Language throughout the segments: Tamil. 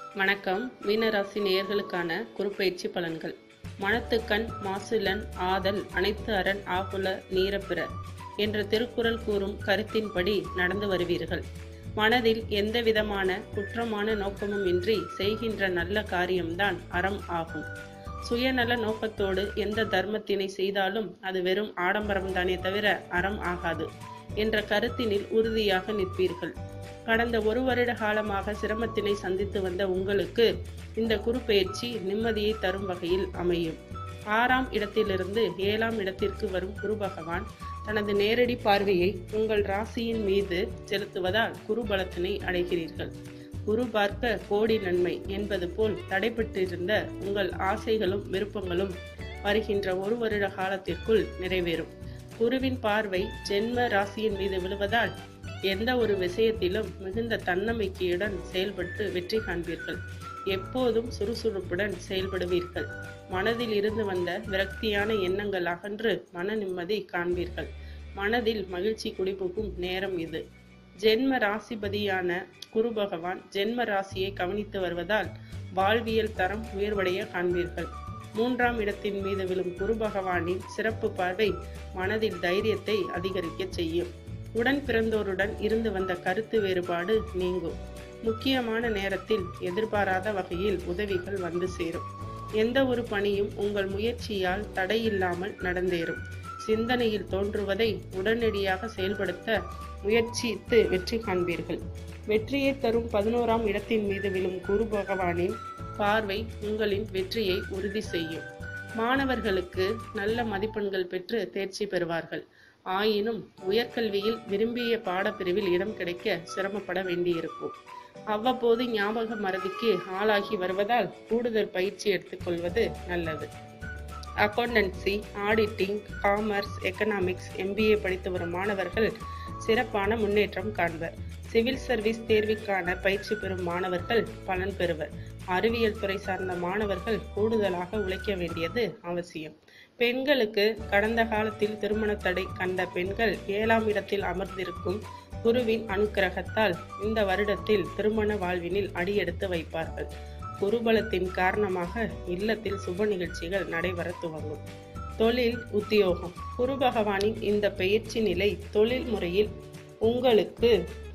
வணக்கம் மீனராசி நேயர்களுக்கான குறுப்பெயர்ச்சி பலன்கள் மனத்துக்கண் மாசிலன் ஆதல் அனைத்து அரண் ஆகுல நீரப்பிற என்ற திருக்குறள் கூறும் கருத்தின்படி நடந்து வருவீர்கள் மனதில் எந்த விதமான குற்றமான நோக்கமும் இன்றி செய்கின்ற நல்ல காரியம்தான் அறம் ஆகும் சுயநல நோக்கத்தோடு எந்த தர்மத்தினை செய்தாலும் அது வெறும் ஆடம்பரம்தானே தவிர அறம் ஆகாது என்ற கருத்தினில் உறுதியாக நிற்பீர்கள் கடந்த ஒரு வருட காலமாக சிரமத்தினை சந்தித்து வந்த உங்களுக்கு இந்த குறுப்பெயர்ச்சி நிம்மதியை தரும் வகையில் அமையும் ஆறாம் இடத்திலிருந்து ஏழாம் இடத்திற்கு வரும் குரு பகவான் தனது நேரடி பார்வையை உங்கள் ராசியின் மீது செலுத்துவதால் குரு பலத்தினை அடைகிறீர்கள் குரு பார்க்க கோடி நன்மை என்பது போல் தடைப்பட்டிருந்த உங்கள் ஆசைகளும் விருப்பங்களும் வருகின்ற ஒரு வருட காலத்திற்குள் நிறைவேறும் குருவின் பார்வை ஜென்ம ராசியின் மீது விழுவதால் எந்த ஒரு விஷயத்திலும் மிகுந்த தன்னம்பிக்கையுடன் செயல்பட்டு வெற்றி காண்பீர்கள் எப்போதும் சுறுசுறுப்புடன் செயல்படுவீர்கள் மனதில் இருந்து வந்த விரக்தியான எண்ணங்கள் அகன்று மன நிம்மதி காண்பீர்கள் மனதில் மகிழ்ச்சி குடிபுகும் நேரம் இது ஜென்ம ராசிபதியான குரு பகவான் ஜென்ம ராசியை கவனித்து வருவதால் வாழ்வியல் தரம் உயர்வடைய காண்பீர்கள் மூன்றாம் இடத்தின் மீது விழும் குரு பகவானின் சிறப்பு பார்வை மனதில் தைரியத்தை அதிகரிக்க செய்யும் உடன் பிறந்தோருடன் இருந்து வந்த கருத்து வேறுபாடு நீங்கும் முக்கியமான நேரத்தில் எதிர்பாராத வகையில் உதவிகள் வந்து சேரும் எந்த ஒரு பணியும் உங்கள் முயற்சியால் தடையில்லாமல் நடந்தேறும் சிந்தனையில் தோன்றுவதை உடனடியாக செயல்படுத்த முயற்சித்து வெற்றி காண்பீர்கள் வெற்றியை தரும் பதினோராம் இடத்தின் மீது விழும் குரு பகவானின் பார்வை உங்களின் வெற்றியை உறுதி செய்யும் மாணவர்களுக்கு நல்ல மதிப்பெண்கள் பெற்று தேர்ச்சி பெறுவார்கள் ஆயினும் உயர்கல்வியில் விரும்பிய பாடப்பிரிவில் இடம் கிடைக்க சிரமப்பட வேண்டியிருக்கும் அவ்வப்போது ஞாபக மறதிக்கு ஆளாகி வருவதால் கூடுதல் பயிற்சி எடுத்துக்கொள்வது நல்லது accountancy auditing commerce economics MBA படித்து வரும் மாணவர்கள் சிறப்பான முன்னேற்றம் காண்பர் சிவில் சர்வீஸ் தேர்விற்கான பயிற்சி பெறும் மாணவர்கள் பலன் பெறுவர் அறிவியல் துறை சார்ந்த மாணவர்கள் கூடுதலாக உழைக்க வேண்டியது அவசியம் பெண்களுக்கு கடந்த காலத்தில் திருமண தடை கண்ட பெண்கள் ஏழாம் இடத்தில் அமர்ந்திருக்கும் குருவின் அனுக்கிரகத்தால் இந்த வருடத்தில் திருமண வாழ்வினில் அடியெடுத்து வைப்பார்கள் குருபலத்தின் காரணமாக இல்லத்தில் சுப நிகழ்ச்சிகள் நடைபெற துவங்கும் தொழில் உத்தியோகம் குரு பகவானின் இந்த பயிற்சி நிலை தொழில் முறையில் உங்களுக்கு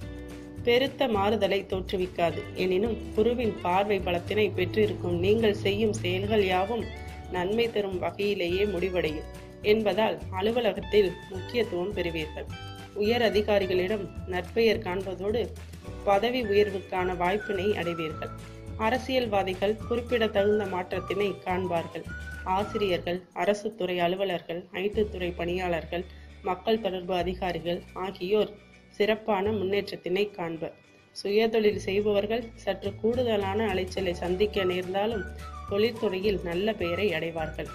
பெருத்த மாறுதலை தோற்றுவிக்காது எனினும் குருவின் பார்வை பலத்தினை பெற்றிருக்கும் நீங்கள் செய்யும் செயல்கள் யாவும் நன்மை தரும் வகையிலேயே முடிவடையும் என்பதால் அலுவலகத்தில் முக்கியத்துவம் பெறுவீர்கள் உயர் அதிகாரிகளிடம் நற்பெயர் காண்பதோடு பதவி உயர்வுக்கான வாய்ப்பினை அடைவீர்கள் அரசியல்வாதிகள் குறிப்பிடத்தகுந்த மாற்றத்தினை காண்பார்கள் ஆசிரியர்கள் அரசு துறை அலுவலர்கள் ஐடி துறை பணியாளர்கள் மக்கள் தொடர்பு அதிகாரிகள் ஆகியோர் சிறப்பான முன்னேற்றத்தினை காண்பர் சுயதொழில் செய்பவர்கள் சற்று கூடுதலான அலைச்சலை சந்திக்க நேர்ந்தாலும் தொழில்துறையில் நல்ல பெயரை அடைவார்கள்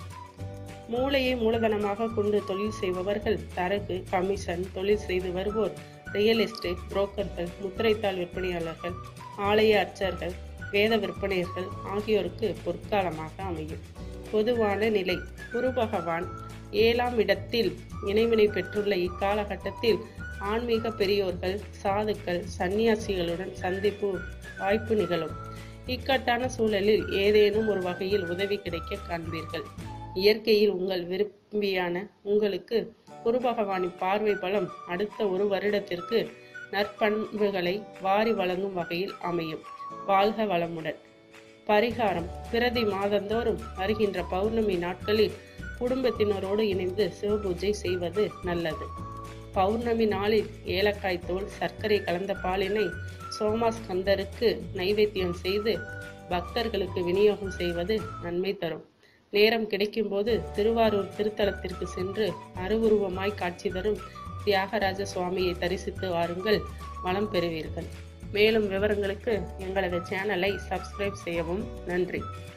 மூளையை மூலதனமாக கொண்டு தொழில் செய்பவர்கள் தரகு கமிஷன் தொழில் செய்து வருவோர் ரியல் எஸ்டேட் புரோக்கர்கள் முத்திரைத்தாள் விற்பனையாளர்கள் ஆலய அர்ச்சர்கள் வேத விற்பனையர்கள் ஆகியோருக்கு பொற்காலமாக அமையும் பொதுவான நிலை குரு பகவான் ஏழாம் இடத்தில் இணைவினை பெற்றுள்ள இக்காலகட்டத்தில் ஆன்மீக பெரியோர்கள் சாதுக்கள் சந்நியாசிகளுடன் சந்திப்பு வாய்ப்பு நிகழும் இக்கட்டான சூழலில் ஏதேனும் ஒரு வகையில் உதவி கிடைக்க காண்பீர்கள் இயற்கையில் உங்கள் விரும்பியான உங்களுக்கு குரு பகவானின் பார்வை பலம் அடுத்த ஒரு வருடத்திற்கு நற்பண்புகளை வாரி வழங்கும் வகையில் அமையும் வாழ்க வளமுடன் பரிகாரம் பிரதி மாதந்தோறும் வருகின்ற பௌர்ணமி நாட்களில் குடும்பத்தினரோடு இணைந்து சிவபூஜை செய்வது நல்லது பௌர்ணமி நாளில் ஏலக்காய் தோல் சர்க்கரை கலந்த பாலினை சோமாஸ்கந்தருக்கு நைவேத்தியம் செய்து பக்தர்களுக்கு விநியோகம் செய்வது நன்மை தரும் நேரம் கிடைக்கும்போது திருவாரூர் திருத்தலத்திற்கு சென்று அருவுருவமாய் காட்சி தரும் தியாகராஜ சுவாமியை தரிசித்து வாருங்கள் வளம் பெறுவீர்கள் மேலும் விவரங்களுக்கு எங்களது சேனலை சப்ஸ்கிரைப் செய்யவும் நன்றி